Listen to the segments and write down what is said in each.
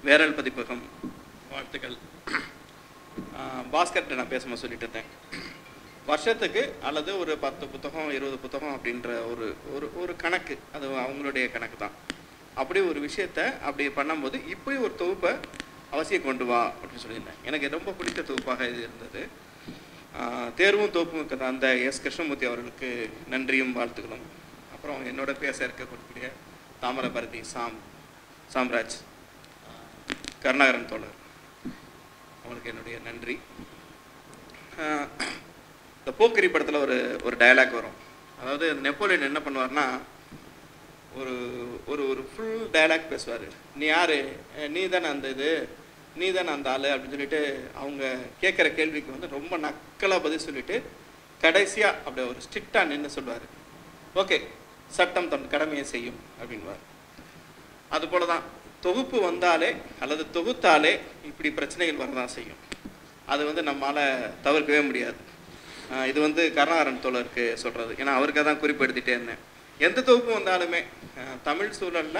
வேரல் பதிப்பகம் வாழ்த்துக்கள் ஆஹ் பாஸ்கர்கிட்ட நான் பேசும்போது சொல்லிட்டு இருந்தேன் வருஷத்துக்கு அல்லது ஒரு பத்து புத்தகம் இருபது புத்தகம் அப்படின்ற ஒரு ஒரு ஒரு கணக்கு அது அவங்களுடைய கணக்கு தான் அப்படி ஒரு விஷயத்த அப்படி பண்ணும்போது இப்படி ஒரு தொகுப்பை அவசியம் கொண்டு வா அப்படின்னு சொல்லியிருந்தேன் எனக்கு ரொம்ப பிடித்த தொகுப்பாக இது இருந்தது ஆஹ் தேர்வும் தொகுப்பும் அந்த எஸ் கிருஷ்ணமூர்த்தி அவர்களுக்கு நன்றியும் வாழ்த்துக்களும் அப்புறம் என்னோட பேச இருக்கக்கூடிய தாமிரபரதி சாம் சாம்ராஜ் கருணாகரன் தோழர் அவங்களுக்கு என்னுடைய நன்றி ஆஹ் இந்த போக்கிரி படத்தில் ஒரு ஒரு டயலாக் வரும் அதாவது நெப்போலியன் என்ன பண்ணுவார்னா ஒரு ஒரு ஒரு ஃபுல் டயலாக் பேசுவார் நீ யார் நீ தானே அந்த இது நீ தானே அந்த ஆள் அப்படின்னு சொல்லிட்டு அவங்க கேட்குற கேள்விக்கு வந்து ரொம்ப நக்கலாக பதில் சொல்லிட்டு கடைசியாக அப்படியே ஒரு ஸ்ட்ரிக்டாக நின்று சொல்லுவார் ஓகே சட்டம் தன் கடமையை செய்யும் அப்படின்வார் அதுபோல தான் தொகுப்பு வந்தாலே அல்லது தொகுத்தாலே இப்படி பிரச்சனைகள் வரதான் செய்யும் அது வந்து நம்மால் தவிர்க்கவே முடியாது ஆஹ் இது வந்து கருணாகரன் தோழருக்கு சொல்கிறது ஏன்னா அவருக்காக தான் குறிப்பெடுத்துட்டே இருந்தேன் எந்த தொகுப்பு வந்தாலுமே ஆஹ் தமிழ் சூழலில்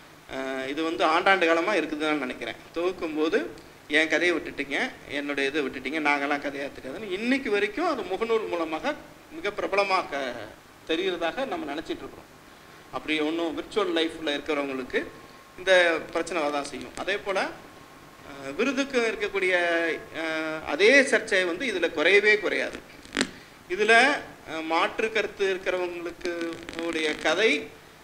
இது வந்து ஆண்டாண்டு காலமாக இருக்குதுன்னு நினைக்கிறேன் தொகுக்கும் போது என் கதையை விட்டுட்டீங்க என்னுடைய இதை விட்டுட்டீங்க நாங்களாம் கதையாக தெரியாதுன்னு இன்னைக்கு வரைக்கும் அது முகநூல் மூலமாக மிக பிரபலமாக தெரிகிறதாக நம்ம நினச்சிட்டு இருக்கிறோம் அப்படி ஒன்றும் விர்ச்சுவல் லைஃப்பில் இருக்கிறவங்களுக்கு இந்த பிரச்சனை வரதான் செய்யும் அதே போல் விருதுக்கு இருக்கக்கூடிய அஹ், அதே சர்ச்சை வந்து இதில் குறையவே குறையாது இதில் மாற்று கருத்து இருக்கிறவங்களுக்கு உடைய கதை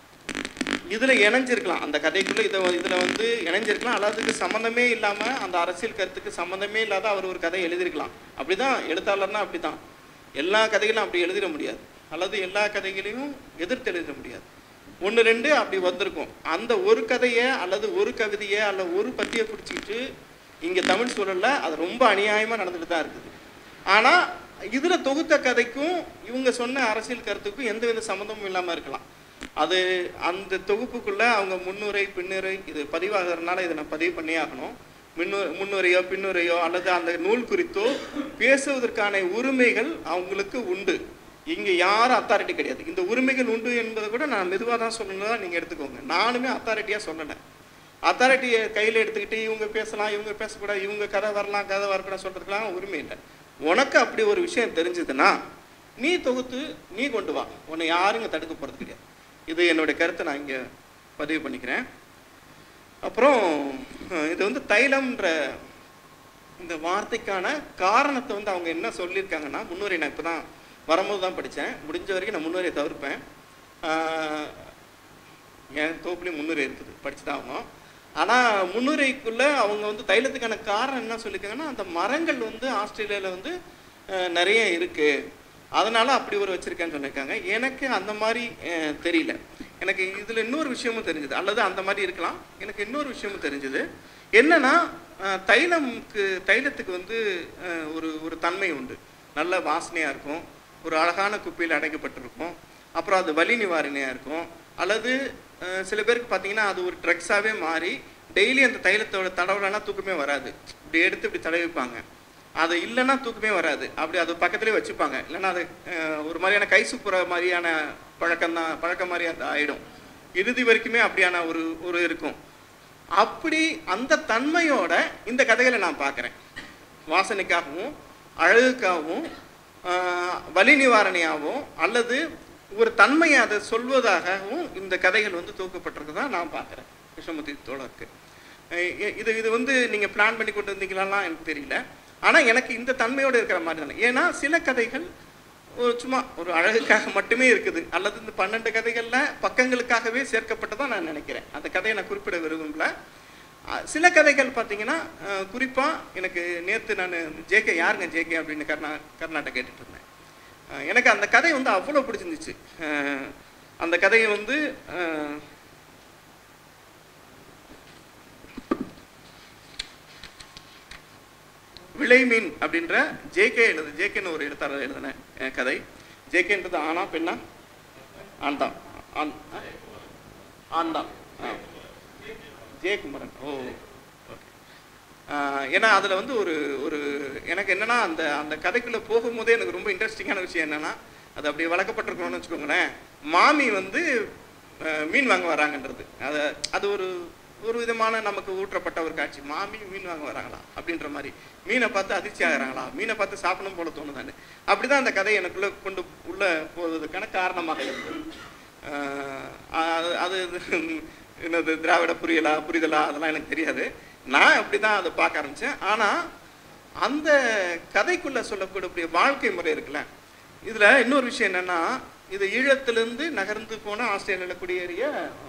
இதில் இணைஞ்சிருக்கலாம் அந்த கதைக்குள்ளே இதை இதில் வந்து இணைஞ்சிருக்கலாம் அல்லது அதுக்கு சம்மந்தமே இல்லாமல் அந்த அரசியல் கருத்துக்கு சம்மந்தமே இல்லாத அவர் ஒரு கதை எழுதியிருக்கலாம் அப்படி தான் எழுத்தாளர்னா அப்படி தான் எல்லா கதைகளும் அப்படி எழுதிட முடியாது அல்லது எல்லா கதைகளையும் எதிர்த்து எழுதிட முடியாது ஒன்று ரெண்டு அப்படி வந்திருக்கும் அந்த ஒரு கதையை அல்லது ஒரு கவிதையை அல்ல ஒரு பத்தியை பிடிச்சிக்கிட்டு இங்கே தமிழ் சூழலில் அது ரொம்ப அநியாயமாக நடந்துட்டு தான் இருக்குது ஆனால் இதில் தொகுத்த கதைக்கும் இவங்க சொன்ன அரசியல் கருத்துக்கும் எந்தவித சம்மந்தமும் இல்லாமல் இருக்கலாம் அது அந்த தொகுப்புக்குள்ளே அவங்க முன்னுரை பின்னுரை இது பதிவாகிறதுனால இதை நான் பதிவு பண்ணியே ஆகணும் முன்னு முன்னுரையோ பின்னுரையோ அல்லது அந்த நூல் குறித்தோ பேசுவதற்கான உரிமைகள் அவங்களுக்கு உண்டு இங்கே யாரும் அத்தாரிட்டி கிடையாது இந்த உரிமைகள் உண்டு என்பதை கூட நான் மெதுவாக தான் சொல்லணும் நீங்கள் எடுத்துக்கோங்க நானுமே அத்தாரிட்டியாக சொல்லலை அத்தாரிட்டியை கையில் எடுத்துக்கிட்டு இவங்க பேசலாம் இவங்க பேசக்கூடாது இவங்க கதை வரலாம் கதை வரக்கூடாது சொல்கிறதுக்கெலாம் உரிமை இல்லை உனக்கு அப்படி ஒரு விஷயம் தெரிஞ்சதுன்னா நீ தொகுத்து நீ கொண்டு வா உன்னை யாரும் இங்கே தடுக்க போகிறது கிடையாது இது என்னுடைய கருத்தை நான் இங்கே பதிவு பண்ணிக்கிறேன் அப்புறம் அஹ், இது வந்து தைலம்ன்ற இந்த வார்த்தைக்கான காரணத்தை வந்து அவங்க என்ன சொல்லியிருக்காங்கன்னா முன்னுரை நான் இப்போ தான் வரும்போது தான் படித்தேன் முடிஞ்ச வரைக்கும் நான் முன்னுரையை தவிர்ப்பேன் ஆஹ், என் தோப்புலேயும் முன்னுரை இருக்குது படிச்சு தான் ஆகணும் ஆனால் முன்னுரைக்குள்ளே அவங்க வந்து தைலத்துக்கான காரணம் என்ன சொல்லியிருக்காங்கன்னா அந்த மரங்கள் வந்து ஆஸ்திரேலியாவில் வந்து அஹ், நிறைய இருக்குது அதனால அப்படி ஒரு வச்சுருக்கேன்னு சொல்லியிருக்காங்க எனக்கு அந்த மாதிரி அஹ், தெரியல எனக்கு இதில் இன்னொரு விஷயமும் தெரிஞ்சுது அல்லது அந்த மாதிரி இருக்கலாம் எனக்கு இன்னொரு விஷயமும் தெரிஞ்சுது என்னன்னா அஹ், தைலம்க்கு தைலத்துக்கு வந்து அஹ், ஒரு ஒரு தன்மை உண்டு நல்ல வாசனையாக இருக்கும் ஒரு அழகான குப்பையில் அடைக்கப்பட்டிருக்கும் அப்புறம் அது வலி நிவாரணியாக இருக்கும் அல்லது அஹ், சில பேருக்கு பார்த்தீங்கன்னா அது ஒரு ட்ரக்ஸாகவே மாறி டெய்லி அந்த தைலத்தோட தடவலைன்னா தூக்கமே வராது இப்படி எடுத்து இப்படி தடவிப்பாங்க அது இல்லைன்னா தூக்கமே வராது அப்படி அது பக்கத்துலேயே வச்சுப்பாங்க இல்லைன்னா அது அஹ், ஒரு மாதிரியான கை சுப்புற மாதிரியான பழக்கம் தான் பழக்கம் மாதிரி அது ஆயிடும் இறுதி வரைக்குமே அப்படியான ஒரு ஒரு இருக்கும் அப்படி அந்த தன்மையோட இந்த கதைகளை நான் பார்க்குறேன் வாசனைக்காகவும் அழகுக்காகவும் ஆஹ், வலி நிவாரணியாகவும் அல்லது ஒரு தன்மையை அதை சொல்வதாகவும் இந்த கதைகள் வந்து தூக்கப்பட்டிருக்குதா நான் பார்க்குறேன் கிருஷ்ணமூர்த்தி தோழருக்கு அஹ் இ- இது இது வந்து நீங்கள் பிளான் பண்ணி கொண்டு வந்தீங்களாலாம் எனக்கு தெரியல ஆனால் எனக்கு இந்த தன்மையோடு இருக்கிற மாதிரி தானே ஏன்னா சில கதைகள் ஒரு சும்மா ஒரு அழகுக்காக மட்டுமே இருக்குது அல்லது இந்த பன்னெண்டு கதைகளில் பக்கங்களுக்காகவே சேர்க்கப்பட்டதா நான் நினைக்கிறேன் அந்த கதையை நான் குறிப்பிட விரும்பல அஹ் சில கதைகள் பார்த்தீங்கன்னா குறிப்பாக எனக்கு நேற்று நான் ஜேகே யாருங்க ஜேகே அப்படின்னு கர்நா கர்நாடகா கேட்டுட்டு இருந்தேன் அஹ் எனக்கு அந்த கதை வந்து அவ்வளோ பிடிச்சிருந்துச்சு அஹ் அந்த கதையை வந்து அஹ், விளைமீன் அப்படின்ற ஜேகே எழுது ஜேகேன்னு ஒரு எழுத்தாளர் எழுதின அஹ், கதை ஜேகேன்றது ஆனா பெண்ணா ஆண் தான் ஆண் ஆ? ஆண் தான் ஆ. ஜெயக்குமரன் ஓ ஓகே ஏன்னா அதில் வந்து ஒரு ஒரு எனக்கு என்னன்னா அந்த அந்த கதைக்குள்ளே போகும்போதே எனக்கு ரொம்ப இன்ட்ரெஸ்டிங்கான விஷயம் என்னன்னா அது அப்படியே வளர்க்கப்பட்டிருக்கணும்னு வச்சுக்கோங்களேன் மாமி வந்து அஹ், மீன் வாங்க வராங்கன்றது அது அது ஒரு ஒரு விதமான நமக்கு ஊற்றப்பட்ட ஒரு காட்சி மாமி மீன் வாங்க வராங்களா அப்படின்ற மாதிரி மீனை பார்த்து அதிர்ச்சி ஆகுறாங்களா மீனை பார்த்து சாப்பிடணும் போல தோணுதானே அப்படிதான் அந்த கதை எனக்குள்ள கொண்டு உள்ள போவதற்கான காரணமாக இருந்தது ஆஹ் அது அது என்னது திராவிட புரியலா புரிதலா அதெல்லாம் எனக்கு தெரியாது நான் அப்படி தான் அதை பார்க்க ஆரம்பித்தேன் ஆனால் அந்த கதைக்குள்ள சொல்லக்கூடிய வாழ்க்கை முறை இருக்குல்ல இதில் இன்னொரு விஷயம் என்னன்னா இது ஈழத்திலிருந்து நகர்ந்து போன ஆஸ்திரேலியாவில் குடியேறிய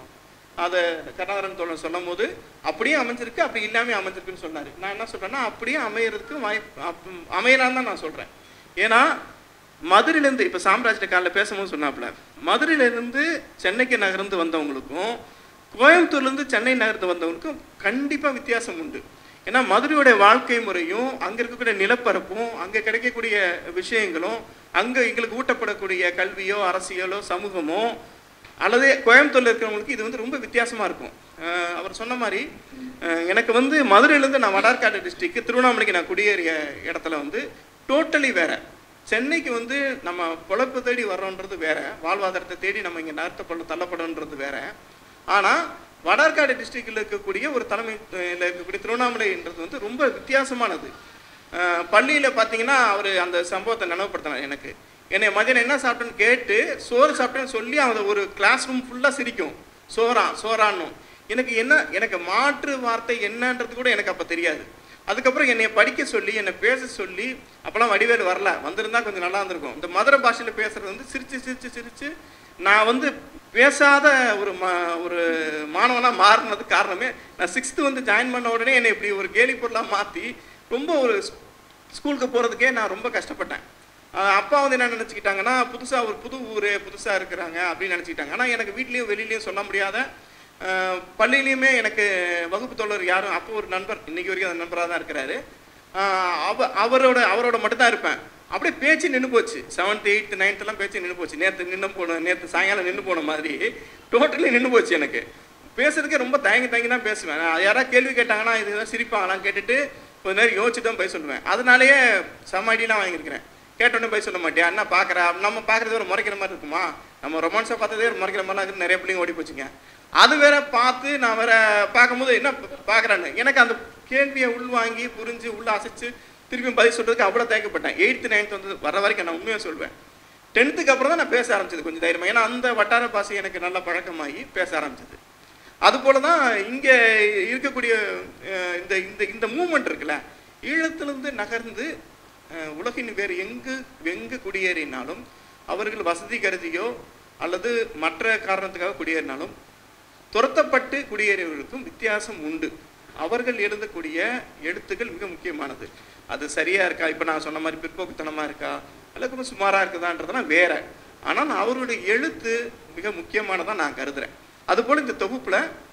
அதை கருணாகரன் தோழன் சொல்லும் போது அப்படியே அமைஞ்சிருக்கு அப்படி இல்லாமல் அமைஞ்சிருக்குன்னு சொன்னார் நான் என்ன சொல்கிறேன்னா அப்படியே அமையறதுக்கு வாய்ப்பு அமையலான்னு தான் நான் சொல்கிறேன் ஏன்னா மதுரையிலேருந்து இப்போ சாம்ராஜ்ய காலில் பேசும்போது சொன்னாப்புல மதுரையிலேருந்து சென்னைக்கு நகர்ந்து வந்தவங்களுக்கும் கோயம்புத்தூர்லேருந்து சென்னை நகர்ந்து வந்தவங்களுக்கும் கண்டிப்பாக வித்தியாசம் உண்டு ஏன்னா மதுரையோட வாழ்க்கை முறையும் அங்கே இருக்கக்கூடிய நிலப்பரப்பும் அங்கே கிடைக்கக்கூடிய விஷயங்களும் அங்கே எங்களுக்கு ஊட்டப்படக்கூடிய கல்வியோ அரசியலோ சமூகமோ அல்லது கோயம்புத்தூர்ல இருக்கிறவங்களுக்கு இது வந்து ரொம்ப வித்தியாசமா இருக்கும் அஹ் அவர் சொன்ன மாதிரி அஹ் எனக்கு வந்து மதுரையிலேருந்து நான் வடார்காடு டிஸ்ட்ரிக்ட் திருவண்ணாமலைக்கு நான் குடியேறிய இடத்துல வந்து டோட்டலி வேற சென்னைக்கு வந்து நம்ம பொழப்பு தேடி வர்றோன்றது வேற வாழ்வாதாரத்தை தேடி நம்ம இங்கே நகர்த்தப்பட தள்ளப்படுன்றது வேற ஆனால் வடார்காடு டிஸ்ட்ரிக்டில் இருக்கக்கூடிய ஒரு தலைமையில் இருக்கக்கூடிய திருவண்ணாமலைன்றது வந்து ரொம்ப வித்தியாசமானது பள்ளியில் பார்த்தீங்கன்னா அவர் அந்த சம்பவத்தை நினைவுபடுத்தினார் எனக்கு என்னை மதியம் என்ன சாப்பிட்டேன்னு கேட்டு சோறு சாப்பிட்டேன்னு சொல்லி அவன் ஒரு கிளாஸ் ரூம் ஃபுல்லாக சிரிக்கும் சோறா சோறான்னும் எனக்கு என்ன எனக்கு மாற்று வார்த்தை என்னன்றது கூட எனக்கு அப்போ தெரியாது அதுக்கப்புறம் என்னை படிக்க சொல்லி என்னை பேச சொல்லி அப்போலாம் வடிவேல் வரல வந்திருந்தா கொஞ்சம் நல்லா இருந்திருக்கும் இந்த மதுரை பாஷையில் பேசுறது வந்து சிரிச்சு சிரிச்சு சிரிச்சு நான் வந்து பேசாத ஒரு மா ஒரு மாணவனாக மாறினது காரணமே நான் சிக்ஸ்த்து வந்து ஜாயின் பண்ண உடனே என்னை இப்படி ஒரு கேலி பொருளாக மாற்றி ரொம்ப ஒரு ஸ்கூலுக்கு போகிறதுக்கே நான் ரொம்ப கஷ்டப்பட்டேன் ஆஹ் அப்பா வந்து என்ன நினச்சிக்கிட்டாங்கன்னா புதுசாக ஒரு புது ஊர் புதுசாக இருக்கிறாங்க அப்படின்னு நினச்சிக்கிட்டாங்க ஆனால் எனக்கு வீட்லேயும் வெளியிலையும் சொல்ல முடியாத ஆஹ் பள்ளியிலையுமே எனக்கு வகுப்பு தோழர் யாரும் அப்போ ஒரு நண்பர் இன்னைக்கு வரைக்கும் அந்த நண்பராக தான் இருக்கிறாரு ஆஹ் அவ அவரோட அவரோட மட்டும்தான் இருப்பேன் அப்படியே பேச்சு நின்று போச்சு செவன்த் எயித்து நைன்த்லாம் பேச்சு நின்று போச்சு நேற்று நின்று போன நேற்று சாயங்காலம் நின்று போன மாதிரி டோட்டலி நின்று போச்சு எனக்கு பேசுறதுக்கே ரொம்ப தயங்கி தயங்கி தான் பேசுவேன் நான் யாராவது கேள்வி கேட்டாங்கன்னா இது ஏதாவது சிரிப்பாங்களான்னு கேட்டுட்டு கொஞ்ச நேரம் யோசிச்சு தான் போய் சொல்லுவேன் அதனாலேயே செம்ம அடியெல்லாம் வாங்கியிருக்கிறேன் கேட்டோன்னே போய் சொல்ல மாட்டியா என்ன பார்க்குற நம்ம பார்க்குறது ஒரு முறைக்கிற மாதிரி இருக்குமா நம்ம ரொமான்ஸாக பார்த்ததே ஒரு முறைக்கிற மாதிரிலாம் இருக்கு நிறைய பிள்ளைங்க ஓடி போச்சுங்க அது வேற பார்த்து நான் வேற பார்க்கும்போது என்ன பார்க்குறேன்னு எனக்கு அந்த கேள்வியை உள்வாங்கி புரிஞ்சு உள்ள அசைச்சு திருப்பியும் பதில் சொல்றதுக்கு அவ்வளோ தேக்கப்பட்டேன் எயித்து நைன்த் வந்து வர வரைக்கும் நான் உண்மையாக சொல்வேன் டென்த்துக்கு அப்புறம் தான் நான் பேச ஆரம்பிச்சது கொஞ்சம் தைரியமா ஏன்னா அந்த வட்டார பாஷை எனக்கு நல்லா பழக்கமாகி பேச ஆரம்பிச்சது அதுபோல தான் இங்கே இருக்கக்கூடிய அஹ், இந்த இந்த இந்த மூமெண்ட் இருக்குல்ல ஈழத்திலிருந்து நகர்ந்து அஹ், உலகின் வேறு எங்கு எங்கு குடியேறினாலும் அவர்கள் வசதி கருதியோ அல்லது மற்ற காரணத்துக்காக குடியேறினாலும் துரத்தப்பட்டு குடியேறியவர்களுக்கும் வித்தியாசம் உண்டு அவர்கள் எழுதக்கூடிய எழுத்துக்கள் மிக முக்கியமானது அது சரியா இருக்கா இப்போ நான் சொன்ன மாதிரி பிற்போக்குத்தனமா இருக்கா அல்லது கொஞ்சம் சுமாரா இருக்குதான்றதெல்லாம் வேற ஆனால் அவருடைய எழுத்து மிக முக்கியமானதா நான் கருதுறேன் அதுபோல இந்த தொகுப்புல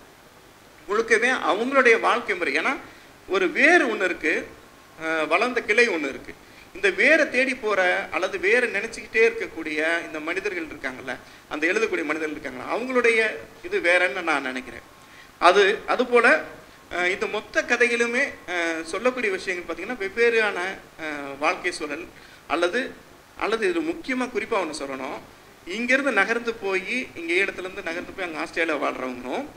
முழுக்கவே அவங்களுடைய வாழ்க்கை முறை ஏன்னா ஒரு வேர் ஒன்று இருக்கு அஹ் வளர்ந்த கிளை ஒன்று இருக்கு இந்த வேரை தேடி போற அல்லது வேரை நினைச்சுக்கிட்டே இருக்கக்கூடிய இந்த மனிதர்கள் இருக்காங்கல்ல அந்த எழுதக்கூடிய மனிதர்கள் இருக்காங்கல்ல அவங்களுடைய இது வேறன்னு நான் நினைக்கிறேன் அது அதுபோல அஹ் இந்த மொத்த கதையிலுமே அஹ் சொல்லக்கூடிய விஷயங்கள் பார்த்தீங்கன்னா வெவ்வேறான அஹ் வாழ்க்கை சூழல் அல்லது அல்லது இது முக்கியமாக குறிப்பாக ஒன்று சொல்லணும் இங்கேருந்து நகர்ந்து போய் இங்கே இடத்துலேருந்து நகர்ந்து போய் அங்கே ஆஸ்திரேலியா வாழ்கிறவங்களும்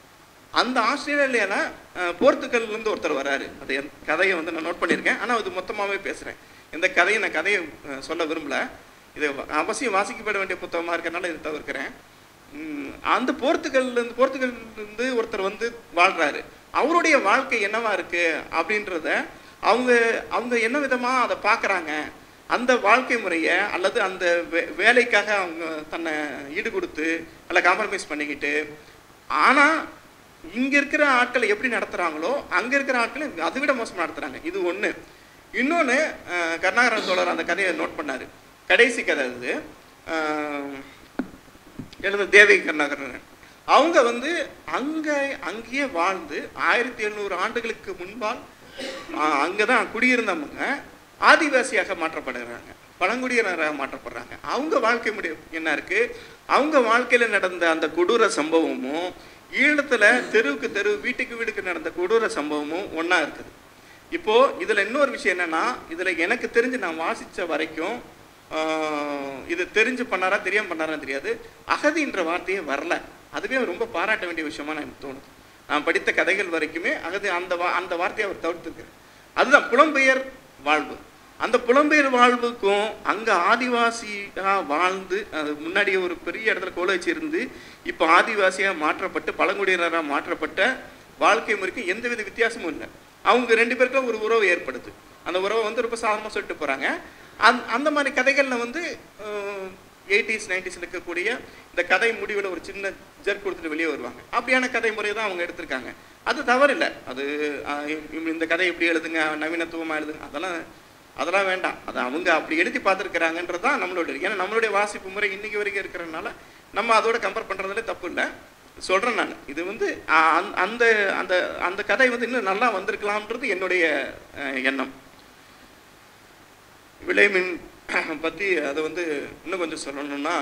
அந்த ஆஸ்திரேலியால அஹ், போர்த்துகல்லேருந்து ஒருத்தர் வராரு அது என் கதையை வந்து நான் நோட் பண்ணியிருக்கேன் ஆனால் அது மொத்தமாகவே பேசுகிறேன் இந்த கதையை நான் கதையை அஹ், சொல்ல விரும்பல இது அவசியம் வாசிக்கப்பட வேண்டிய புத்தகமாக இருக்கறனால இதை தவிர்க்கிறேன் உம், அந்த போர்த்துகல்லேருந்து போர்த்துகல்லேருந்து ஒருத்தர் வந்து வாழ்றாரு அவருடைய வாழ்க்கை என்னவா இருக்கு அப்படின்றத அவங்க அவங்க என்ன விதமாக அதை பார்க்குறாங்க அந்த வாழ்க்கை முறையை அல்லது அந்த வே வேலைக்காக அவங்க தன்னை ஈடு கொடுத்து அல்ல காம்ப்ரமைஸ் பண்ணிக்கிட்டு ஆனால் இங்கே இருக்கிற ஆட்களை எப்படி நடத்துகிறாங்களோ அங்கே இருக்கிற ஆட்களை அதை விட மோசமாக நடத்துகிறாங்க இது ஒன்று இன்னொன்று கருணாகரன் தோழர் அந்த கதையை நோட் பண்ணார் கடைசி கதை அது அஹ், எழுத தேவகி கருணாகரன் அவங்க வந்து அங்கே அங்கேயே வாழ்ந்து ஆயிரத்தி எழுநூறு ஆண்டுகளுக்கு முன்பால் அங்கே தான் குடியிருந்தவங்க ஆதிவாசியாக மாற்றப்படுகிறாங்க பழங்குடியினராக மாற்றப்படுறாங்க அவங்க வாழ்க்கை முறை என்ன இருக்கு அவங்க வாழ்க்கையில் நடந்த அந்த கொடூர சம்பவமும் ஈழத்தில் தெருவுக்கு தெரு வீட்டுக்கு வீட்டுக்கு நடந்த கொடூர சம்பவமும் ஒன்றா இருக்குது இப்போ இதில் இன்னொரு விஷயம் என்னன்னா இதில் எனக்கு தெரிஞ்சு நான் வாசித்த வரைக்கும் ஆஹ், இது தெரிஞ்சு பண்ணாரா தெரியாம பண்ணாரா தெரியாது அகதின்ற வார்த்தையே வரல அதுவே ரொம்ப பாராட்ட வேண்டிய விஷயமா எனக்கு தோணுது நான் படித்த கதைகள் வரைக்குமே அது அந்த வா அந்த வார்த்தையை அவர் தவிர்த்திருக்கிறார் அதுதான் புலம்பெயர் வாழ்வு அந்த புலம்பெயர் வாழ்வுக்கும் அங்கே ஆதிவாசியாக வாழ்ந்து அது முன்னாடி ஒரு பெரிய இடத்துல கோல வச்சிருந்து இப்போ ஆதிவாசியாக மாற்றப்பட்டு பழங்குடியினராக மாற்றப்பட்ட வாழ்க்கை முறைக்கும் எந்தவித வித்தியாசமும் இல்லை அவங்க ரெண்டு பேருக்கும் ஒரு உறவு ஏற்படுது அந்த உறவை வந்து ரொம்ப சாதாரணமாக சொல்லிட்டு போகிறாங்க அந் அந்த மாதிரி கதைகளில் வந்து எயிட்டிஸ் நைன்டிஸில் இருக்கக்கூடிய இந்த கதை முடிவில் ஒரு சின்ன ஜெர்க் கொடுத்துட்டு வெளியே வருவாங்க அப்படியான கதை முறையை தான் அவங்க எடுத்திருக்காங்க அது தவறில்லை அது அஹ், இவங்க இந்த கதை எப்படி எழுதுங்க நவீனத்துவமாக எழுதுங்க அதெல்லாம் அதெல்லாம் வேண்டாம் அது அவங்க அப்படி எழுதி பார்த்துருக்குறாங்கன்றது தான் நம்மளோட ஏன்னா நம்மளுடைய வாசிப்பு முறை இன்னைக்கு வரைக்கும் இருக்கிறதுனால நம்ம அதோட கம்பேர் பண்ணுறதுல தப்பு இல்லை சொல்கிறேன் நான் இது வந்து அ- அந்த- அந்த அந்த அந்த கதை வந்து இன்னும் நல்லா வந்திருக்கலாம்ன்றது என்னுடைய அஹ், எண்ணம் விளைமின் பற்றி அதை வந்து இன்னும் கொஞ்சம் சொல்லணும்னா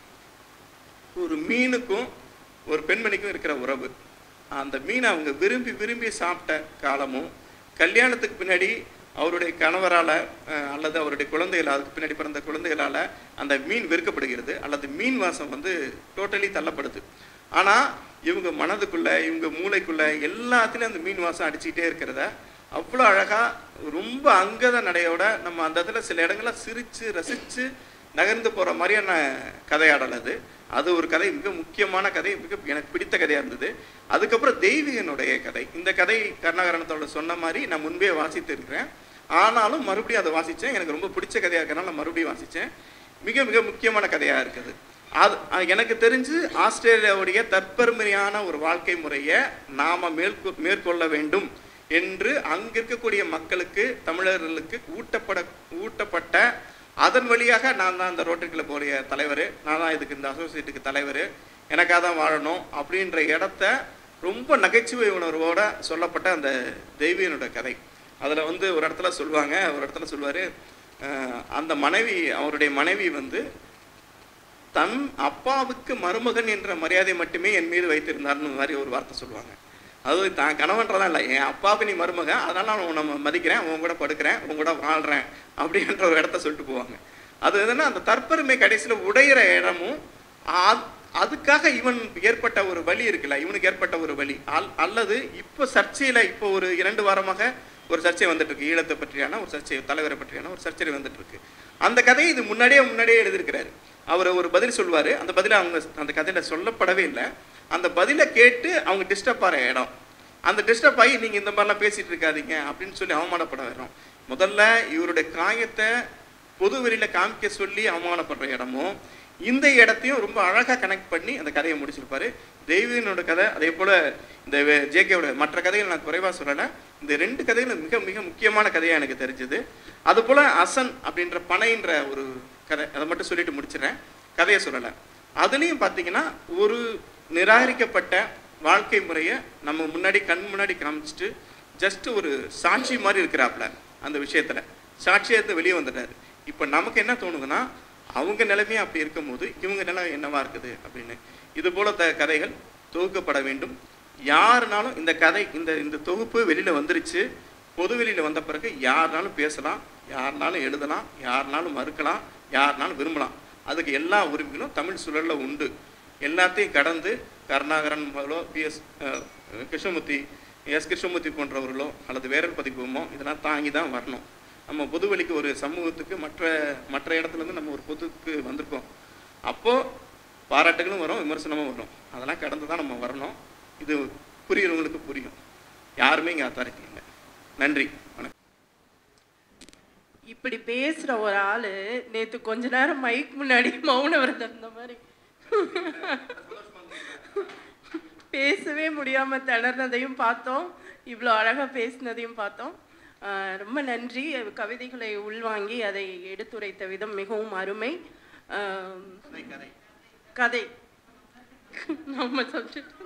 ஒரு மீனுக்கும் ஒரு பெண்மணிக்கும் இருக்கிற உறவு அந்த மீனை அவங்க விரும்பி விரும்பி சாப்பிட்ட காலமும் கல்யாணத்துக்கு பின்னாடி அவருடைய கணவரால் அல்லது அவருடைய குழந்தைகள் அதுக்கு பின்னாடி பிறந்த குழந்தைகளால் அந்த மீன் வெறுக்கப்படுகிறது அல்லது மீன் வாசம் வந்து டோட்டலி தள்ளப்படுது ஆனால் இவங்க மனதுக்குள்ள இவங்க மூளைக்குள்ள எல்லாத்துலேயும் அந்த மீன் வாசம் அடிச்சுக்கிட்டே இருக்கிறத அவ்வளோ அழகாக ரொம்ப அங்கத நடையோட நம்ம அந்த இடத்துல சில இடங்கள்ல சிரித்து ரசித்து நகர்ந்து போகிற மாதிரியான கதையாடல் அது அது ஒரு கதை மிக முக்கியமான கதை மிக எனக்கு பிடித்த கதையாக இருந்தது அதுக்கப்புறம் தெய்வீகனுடைய கதை இந்த கதை கருணாகரணத்தோட சொன்ன மாதிரி நான் முன்பே வாசித்து இருக்கிறேன் ஆனாலும் மறுபடியும் அதை வாசித்தேன் எனக்கு ரொம்ப பிடிச்ச கதையாக இருக்கிறனால நான் மறுபடியும் வாசித்தேன் மிக மிக முக்கியமான கதையாக இருக்குது அது அஹ் எனக்கு தெரிஞ்சு ஆஸ்திரேலியாவுடைய தற்பெருமையான ஒரு வாழ்க்கை முறையை நாம மேற்கொ மேற்கொள்ள வேண்டும் என்று அங்க இருக்கக்கூடிய மக்களுக்கு தமிழர்களுக்கு ஊட்டப்பட ஊட்டப்பட்ட அதன் வழியாக நான் தான் இந்த ரோட்டரி கிளப்புடைய தலைவர் நான் தான் இதுக்கு இந்த அசோசியேட்டுக்கு தலைவர் எனக்காக தான் வாழணும் அப்படின்ற இடத்த ரொம்ப நகைச்சுவை உணர்வோட சொல்லப்பட்ட அந்த தெய்வீனோட கதை அதில் வந்து ஒரு இடத்துல சொல்லுவாங்க ஒரு இடத்துல சொல்லுவார் அந்த மனைவி அவருடைய மனைவி வந்து தன் அப்பாவுக்கு மருமகன் என்ற மரியாதை மட்டுமே என் மீது வைத்திருந்தார்னு மாதிரி ஒரு வார்த்தை சொல்லுவாங்க அது தான் கணவன்றதான் இல்லை என் அப்பாவுக்கு நீ மருமகன் அதனால நான் உன்னை மதிக்கிறேன் உன் கூட படுக்கிறேன் உன் கூட வாழ்கிறேன் அப்படின்ற ஒரு இடத்த சொல்லிட்டு போவாங்க அது எதுனா அந்த தற்பெருமை கடைசியில் உடையிற இடமும் ஆ- அதுக்காக இவன் ஏற்பட்ட ஒரு வலி இருக்குல்ல இவனுக்கு ஏற்பட்ட ஒரு வலி அல் அல்லது இப்போ சர்ச்சையில் இப்போ ஒரு இரண்டு வாரமாக ஒரு சர்ச்சை வந்துட்டு இருக்கு ஈழத்தை பற்றியான ஒரு சர்ச்சை தலைவரை பற்றியான ஒரு சர்ச்சை வந்துட்டு இருக்கு அந்த கதையை இது முன்னாடியே முன்னாடியே எழுதியிருக்கிறாரு அவர் ஒரு பதில் சொல்லுவார் அந்த பதிலை அவங்க அந்த கதையில் சொல்லப்படவே இல்லை அந்த பதிலை கேட்டு அவங்க டிஸ்டர்ப் ஆகிற இடம் அந்த டிஸ்டர்ப் ஆகி நீங்கள் இந்த மாதிரிலாம் பேசிட்டு இருக்காதீங்க அப்படின்னு சொல்லி அவமானப்பட வரோம் முதல்ல இவருடைய காயத்தை பொது வெளியில காமிக்க சொல்லி அவமானப்படுற இடமும் இந்த இடத்தையும் ரொம்ப அழகாக கனெக்ட் பண்ணி அந்த கதையை முடிச்சிருப்பாரு தெய்வீனோட கதை அதே போல இந்த ஜேகேவோட மற்ற கதைகள் நான் குறைவாக சொல்லலை இந்த ரெண்டு கதைகளும் மிக மிக முக்கியமான கதையாக எனக்கு தெரிஞ்சது அது போல அசன் அப்படின்ற பனைன்ற ஒரு கதை அதை மட்டும் சொல்லிட்டு முடிச்சிடுறேன் கதையை சொல்லலை அதுலேயும் பார்த்தீங்கன்னா ஒரு நிராகரிக்கப்பட்ட வாழ்க்கை முறையை நம்ம முன்னாடி கண் முன்னாடி காமிச்சிட்டு ஜஸ்ட் ஒரு சாட்சி மாதிரி இருக்கிறாப்புல அந்த விஷயத்துல சாட்சியத்தை வெளியே வந்துட்டாரு இப்போ நமக்கு என்ன தோணுதுன்னா அவங்க நிலைமையும் அப்படி இருக்கும்போது இவங்க நிலைமை என்னவா இருக்குது அப்படின்னு இது போல த கதைகள் தொகுக்கப்பட வேண்டும் யாருனாலும் இந்த கதை இந்த இந்த தொகுப்பு வெளியில வந்துருச்சு பொது வெளியில வந்த பிறகு யாருனாலும் பேசலாம் யாருனாலும் எழுதலாம் யாருனாலும் மறுக்கலாம் யாருனாலும் விரும்பலாம் அதுக்கு எல்லா உரிமைகளும் தமிழ் சூழல்ல உண்டு எல்லாத்தையும் கடந்து கருணாகரன் போலோ பிஎஸ் கிருஷ்ணமூர்த்தி எஸ் கிருஷ்ணமூர்த்தி போன்றவர்களோ அல்லது வேரல் பதிப்புமோ இதெல்லாம் தாங்கி தான் வரணும் நம்ம பொதுவெளிக்கு ஒரு சமூகத்துக்கு மற்ற மற்ற இடத்துல இருந்து நம்ம ஒரு பொதுக்கு வந்திருக்கோம் அப்போ பாராட்டுகளும் வரும் விமர்சனமும் வரும் அதெல்லாம் கடந்து தான் நம்ம வரணும் இது புரியுறவங்களுக்கு புரியும் யாருமே இங்கே அத்தாரிட்டி இல்லை நன்றி வணக்கம் இப்படி பேசுற ஒரு ஆளு நேத்து கொஞ்ச நேரம் மைக் முன்னாடி மௌன விரதம் இருந்த மாதிரி பேசவே முடியாம திணறதையும் பார்த்தோம் இவ்வளோ அழகா பேசினதையும் பார்த்தோம் ஆஹ் ரொம்ப நன்றி கவிதைகளை உள்வாங்கி அதை எடுத்துரைத்த விதம் மிகவும் அருமை ஆஹ் கதை நம்ம சப்ஜெக்ட்